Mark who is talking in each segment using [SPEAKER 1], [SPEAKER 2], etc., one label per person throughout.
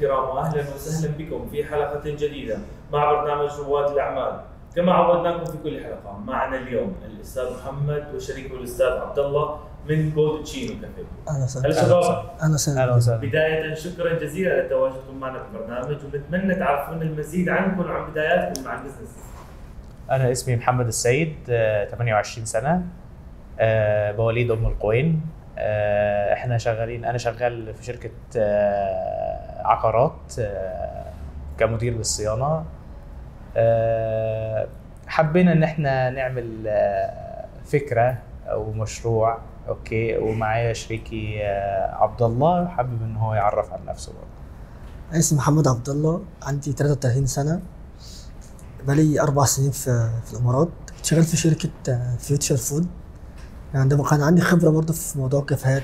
[SPEAKER 1] الكرام واهلا وسهلا بكم في حلقه جديده مع برنامج رواد الاعمال كما عودناكم في كل حلقه معنا اليوم الاستاذ محمد وشريكه الاستاذ عبد الله من كود تشينو كافيه
[SPEAKER 2] اهلا وسهلا
[SPEAKER 1] هلا شباب
[SPEAKER 2] اهلا وسهلا
[SPEAKER 3] اهلا وسهلا
[SPEAKER 1] بداية شكرا جزيلا لتواجدكم معنا في البرنامج ونتمنى تعرفونا المزيد عنكم وعن بداياتكم مع البزنس.
[SPEAKER 3] انا اسمي محمد السيد آه، 28 سنه آه، مواليد ام القوين آه، احنا شغالين انا شغال في شركه آه، عقارات آه، كمدير للصيانه آه، حبينا ان احنا نعمل آه، فكره او مشروع اوكي ومعايا شريكي آه، عبد الله حابب ان هو يعرف عن نفسه برضه
[SPEAKER 2] اسمي محمد عبد الله عندي 33 سنة بقالي أربع سنين في, في الإمارات شغال في شركة فيوتشر فود يعني ده كان عندي خبرة برضه في موضوع الكافيهات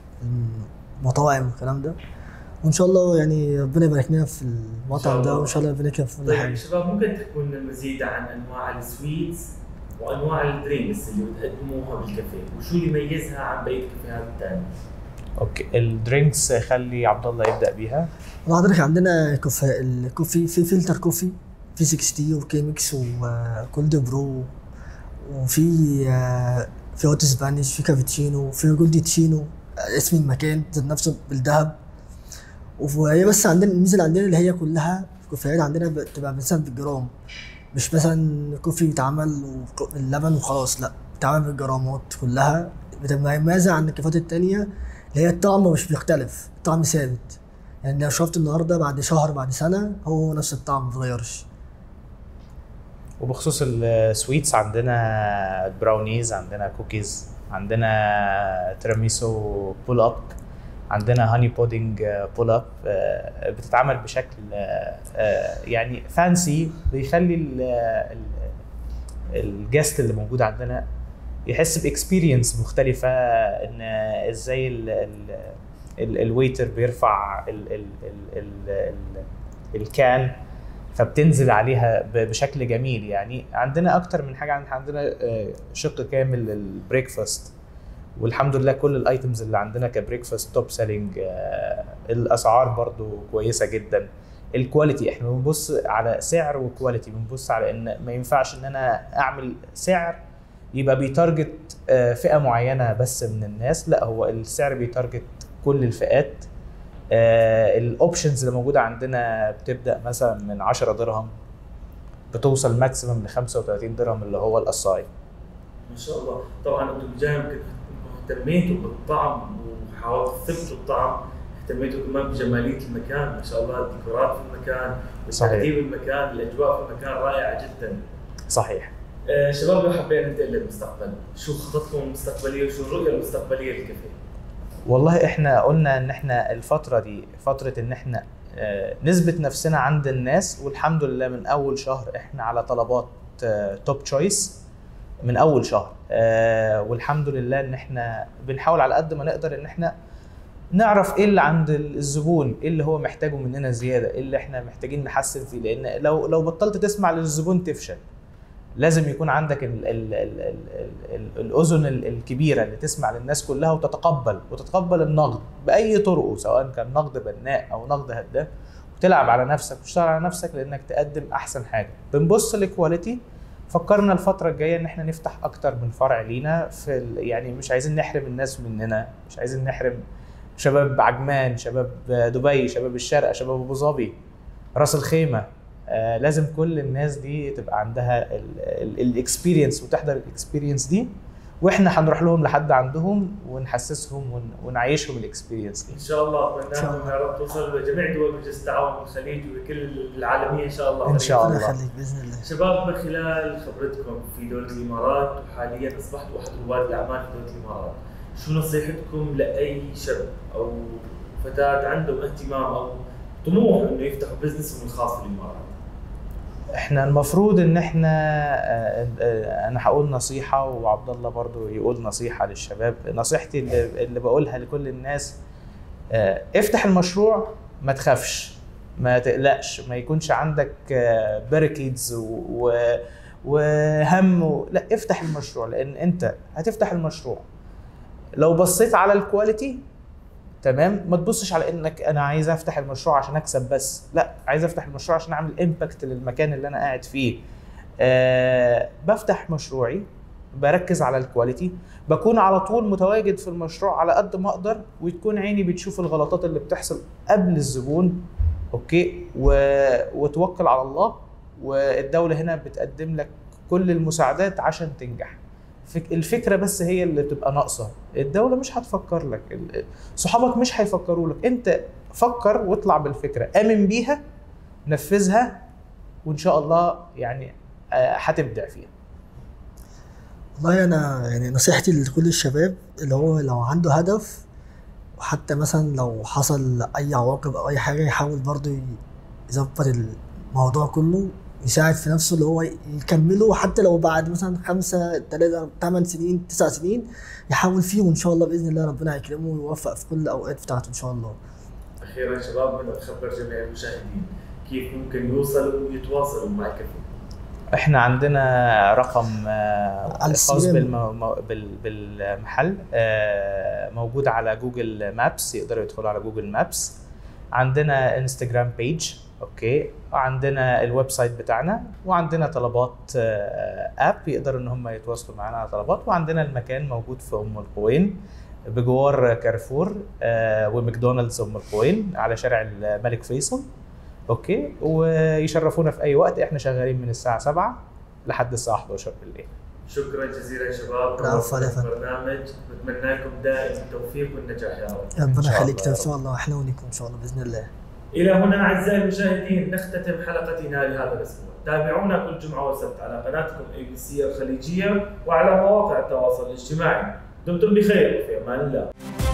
[SPEAKER 2] المطاعم والكلام ده وإن شاء الله يعني ربنا يبارك لنا في المطعم ده
[SPEAKER 1] الله.
[SPEAKER 2] وإن شاء الله ربنا يكرم في كل
[SPEAKER 1] طيب
[SPEAKER 2] حاجة
[SPEAKER 1] شباب ممكن تحكوا لنا المزيد عن انواع السويتس وانواع الدرينكس اللي بتقدموها بالكافيه وشو اللي يميزها عن بقيه الكافيهات الثانيه؟
[SPEAKER 3] اوكي الدرينكس خلي عبد الله يبدا بيها
[SPEAKER 2] والله حضرتك عندنا كوفي الكوفي في فلتر كوفي في 60 وكيمكس وكولد برو وفي آه، في هوت سبانيش في كافيتشينو في جولدي تشينو آه، اسم المكان ذات نفسه بالذهب وهي بس عندنا الميزه اللي عندنا اللي هي كلها الكوفيات عندنا بتبقى مثلا بالجرام مش مثلا كوفي بيتعمل وك- باللبن وخلاص لا بيتعمل بالجرامات كلها بتبقى مميزه عن الكافيهات التانية اللي هي الطعم مش بيختلف الطعم ثابت يعني لو شربت النهارده بعد شهر بعد سنه هو نفس الطعم ما بيتغيرش
[SPEAKER 3] وبخصوص السويتس عندنا براونيز عندنا كوكيز عندنا تيراميسو بول اب عندنا هاني بودنج بول اب بتتعمل بشكل آه، آه، يعني فانسي بيخلي ال- ال- الجست اللي موجود عندنا يحس باكسبيرينس مختلفه ان ازاي ال- ال- ال- الويتر بيرفع ال ال ال ال ال الكان فبتنزل عليها ب- بشكل جميل يعني عندنا اكتر من حاجه عن- عندنا آه، شق كامل للبريكفاست والحمد لله كل الايتمز اللي عندنا كبريكفاست توب سيلينج الاسعار برضو كويسه جدا الكواليتي احنا بنبص على سعر وكواليتي بنبص على ان ما ينفعش ان انا اعمل سعر يبقى بيتارجت آه، فئه معينه بس من الناس لا هو السعر بيتارجت كل الفئات الاوبشنز اللي موجوده عندنا بتبدا مثلا من 10 درهم بتوصل ماكسيمم ل 35 درهم اللي هو القصاي
[SPEAKER 1] ما شاء الله طبعا انتم بجانب كنتوا اهتميتوا بالطعم وحاولتوا تثبتوا الطعم اهتميتوا كمان بجماليه المكان ما شاء الله الديكورات في المكان
[SPEAKER 3] صحيح.
[SPEAKER 1] وترتيب المكان الاجواء في المكان رائعه جدا
[SPEAKER 3] صحيح
[SPEAKER 1] آه، شباب لو حبينا ننتقل للمستقبل شو خططكم المستقبليه وشو الرؤيه المستقبليه للكافيه؟
[SPEAKER 3] والله احنا قلنا ان احنا الفتره دي فتره ان احنا آه، نثبت نفسنا عند الناس والحمد لله من اول شهر احنا على طلبات توب تشويس من اول شهر آه، والحمد لله ان احنا بنحاول على قد ما نقدر ان احنا نعرف ايه اللي عند الزبون ايه اللي هو محتاجه مننا زياده ايه اللي احنا محتاجين نحسن فيه لان لو لو بطلت تسمع للزبون تفشل لازم يكون عندك ال ال ال ال ال ال الاذن ال- الكبيره اللي تسمع للناس كلها وتتقبل وتتقبل النقد باي طرقه سواء كان نقد بناء او نقد هدام وتلعب على نفسك وتشتغل على نفسك لانك تقدم احسن حاجه بنبص للكواليتي فكرنا الفتره الجايه ان احنا نفتح اكتر من فرع لينا في ال- يعني مش عايزين نحرم الناس مننا مش عايزين نحرم شباب عجمان شباب دبي شباب الشارقه شباب ابو ظبي راس الخيمه آه لازم كل الناس دي تبقى عندها الاكسبيرينس وتحضر الاكسبيرينس دي واحنا هنروح لهم لحد عندهم ونحسسهم ون- ونعيشهم الاكسبيرينس دي
[SPEAKER 1] ان شاء الله
[SPEAKER 2] إن شاء
[SPEAKER 1] اتمنى
[SPEAKER 2] الله.
[SPEAKER 1] يا رب توصل لجميع دول مجلس التعاون الخليج وكل العالميه ان شاء الله
[SPEAKER 3] إن شاء
[SPEAKER 2] ربنا
[SPEAKER 3] الله.
[SPEAKER 2] يخليك باذن الله
[SPEAKER 1] شباب من خلال خبرتكم في دوله الامارات وحاليا اصبحتوا احد رواد الاعمال في دوله الامارات شو نصيحتكم لاي شاب او فتاه عندهم اهتمام او طموح انه يفتحوا بزنسهم الخاص في الامارات
[SPEAKER 3] احنا المفروض ان احنا آه، آه، انا هقول نصيحه وعبد الله برضو يقول نصيحه للشباب نصيحتي اللي, اللي بقولها لكل الناس آه، افتح المشروع ما تخافش ما تقلقش ما يكونش عندك باريكيدز وهم و... لا افتح المشروع لان انت هتفتح المشروع لو بصيت على الكواليتي تمام ما تبصش على انك انا عايز افتح المشروع عشان اكسب بس لا عايز افتح المشروع عشان اعمل امباكت للمكان اللي انا قاعد فيه أه بفتح مشروعي بركز على الكواليتي بكون على طول متواجد في المشروع على قد ما اقدر وتكون عيني بتشوف الغلطات اللي بتحصل قبل الزبون اوكي و... وتوكل على الله والدوله هنا بتقدم لك كل المساعدات عشان تنجح فك... الفكره بس هي اللي بتبقى ناقصه الدوله مش هتفكر لك ال- صحابك مش هيفكروا لك انت فكر واطلع بالفكره امن بيها نفذها وان شاء الله يعني آه، هتبدع فيها
[SPEAKER 2] والله انا يعني نصيحتي لكل الشباب اللي هو لو عنده هدف وحتى مثلا لو حصل اي عواقب او اي حاجه يحاول برضه يظبط الموضوع كله يساعد في نفسه اللي هو يكمله حتى لو بعد مثلا خمسة تلاتة ثمان سنين تسع سنين يحاول فيه وان شاء الله باذن الله ربنا يكرمه ويوفق في كل الاوقات بتاعته ان شاء الله
[SPEAKER 1] اخيرا شباب بدنا نخبر جميع المشاهدين كيف ممكن يوصلوا ويتواصلوا مع كفو
[SPEAKER 3] احنا عندنا رقم آه،
[SPEAKER 2] على
[SPEAKER 3] خاص
[SPEAKER 2] السيرم.
[SPEAKER 3] بالمو... مو- بال... بالمحل آه، موجود على جوجل مابس يقدروا يدخلوا على جوجل مابس عندنا انستجرام بيج اوكي وعندنا الويب سايت بتاعنا وعندنا طلبات آه، اب يقدروا ان هم يتواصلوا معنا على طلبات وعندنا المكان موجود في ام القوين بجوار كارفور آه، وماكدونالدز ام القوين على شارع الملك فيصل اوكي ويشرفونا في اي وقت احنا شغالين من الساعه 7 لحد الساعه 11 بالليل
[SPEAKER 1] شكرا جزيلا شباب
[SPEAKER 2] العفو،
[SPEAKER 1] نورتونا
[SPEAKER 2] على
[SPEAKER 1] في البرنامج نتمنى لكم دائما التوفيق والنجاح يا رب
[SPEAKER 2] ربنا
[SPEAKER 3] شاء
[SPEAKER 2] يخليك
[SPEAKER 3] الله.
[SPEAKER 2] ان شاء الله احنا ونكم ان شاء الله باذن الله
[SPEAKER 1] الى هنا اعزائي المشاهدين نختتم حلقتنا لهذا الاسبوع تابعونا كل جمعه وسبت على قناتكم اي بي سي الخليجيه وعلى مواقع التواصل الاجتماعي دمتم بخير وفي امان الله